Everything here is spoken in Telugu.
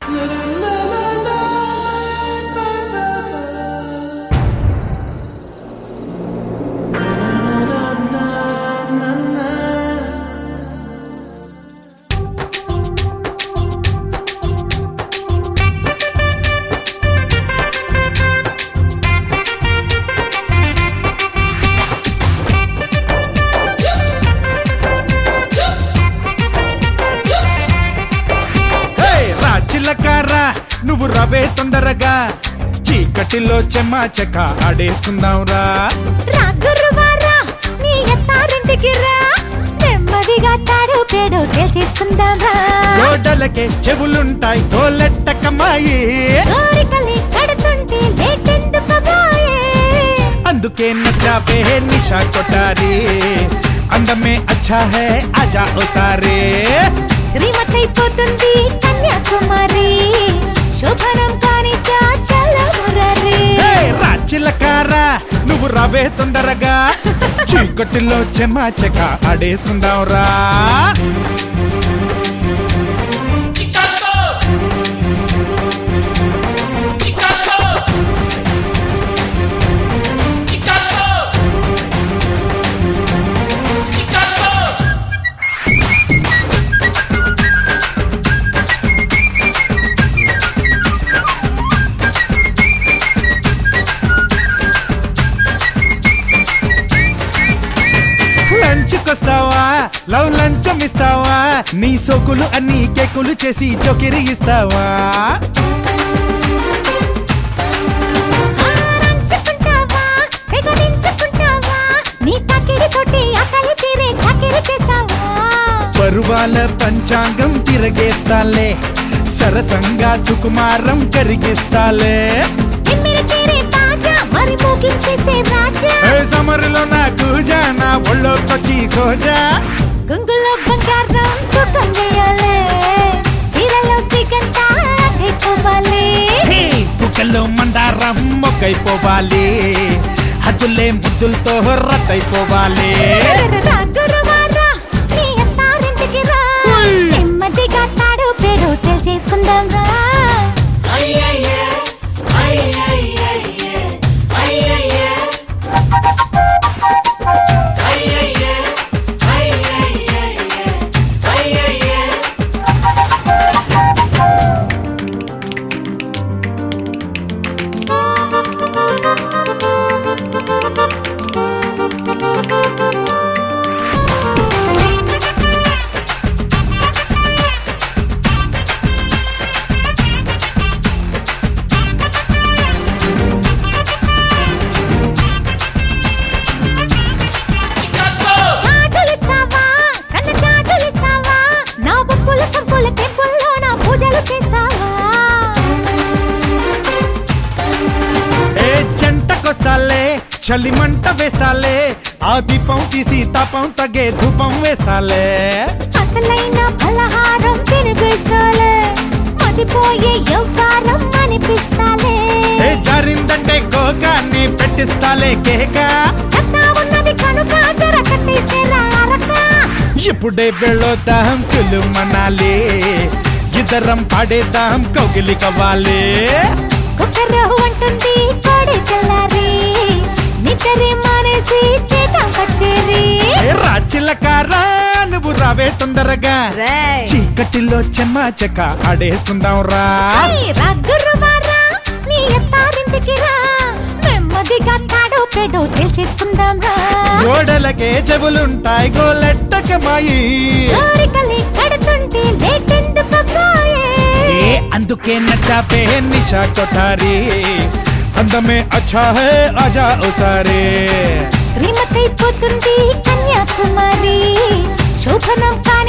హే, రా చిల్లకారా నువ్వు రవే తొందరగా చీకటిలో చెమ్మా చెక్క ఆడేసుకుందాం రా రా గురువారా నీ అత్తారింటికి రా నెమ్మదిగా తాడు పేడు తేల్చేసుకుందామా గోడలకే చెవులుంటాయి గోలెట్టకమ్మాయి కోరికలి కడుతుంటే లేటెందుకు బాయే అందుకే నచ్చావే నిషా కొట్టారి అందమే అచ్చా హే ఆజా ఓసారే శ్రీమతైపోతుంది కన్యాకుమారి శోభనం కానిక చల్లమురరి హే, రా చిల్లకారా నువ్వు రవే తొందరగా చీకటిలో చెమ్మా చెక్క ఆడేసుకుందాం రా లంచ్కొస్తావా లవ్ లంచం ఇస్తావా నీ సోకులు అన్ని కేకులు చేసి చొకిరి ఇస్తావా ఆనంచుకుంటావా సెగదించుకుంటావా నీ తాకిడి కొట్టి ఆకలి తీరే చాకిరి చేస్తావా పరువాల పంచాంగం తిరగేస్తాలే సరసంగా సుకుమారం కరిగిస్తాలే తిమ్మిరి తీరే తాజా మరి మోగించేసే రాజా ఏ సమరులో నా కూజా నా ఒళ్ళోకొచ్చి కోజా గుంగులో బంగారం తూకం వేయాలే చీరలో సిగంట అయిపోవాలి హే, కుక్కల్లో మందారం మొక్కైపోవాలి హద్దులే ముద్దులతో రద్దయిపోవాలి రా గురువారా నీ అత్తారింటికి రా ఉయ్. నెమ్మదిగా తాడు పేడు చేసుకుందాం రా చాచులిస్తావా సన్న చాచులిస్తావా నా బొప్పుల సంపుల టెంపుల్లో నా పూజలు చేస్తావా ఏ జంటకొస్తాలే చలి మంట వేస్తాలే ఆ దీపం తీసి తపం తగే ధూపం వేస్తాలే అసలైన పలహారం తినిపిస్తాలే మదిపోయే యవ్వారం అనిపిస్తాలే ఏ జారిందంటే కోకాన్ని పెట్టిస్తాలే కేక సత్తా ఉన్నది కనుక జర కట్టేసేరా అరక ఇప్పుడే వెళ్ళొద్దాం కులు మనాలి ఇద్దరం పాడేద్దాం కౌగిలి కవ్వాలి కుక్కరు అంటుంది కోడి తెల్లారి నిద్రే మానేసి చేద్దాం కచేరి ఏ రాచిల్లకారా నువ్వు రావే తొందరగా చీకటిలో చెమ్మా చెక్క ఆడేసుకుందాం రా రగ్గురువారా నీ ఎత్తారింటికి రా నెమ్మదిగా తాడో పెడో తేల్చేసుకుందాం రా గోడలకే చెవులుంటాయి గోలెట్టకమాయి కోరికలి కడుతుంటే లేటెందుకు పోయే ఏ అందుకే నచ్చాపే నిషా కొఠారి అందమే అచ్చా హే ఆజా ఓసారే శ్రీమతైపోతుంది కన్యాకుమారి శోభనం కా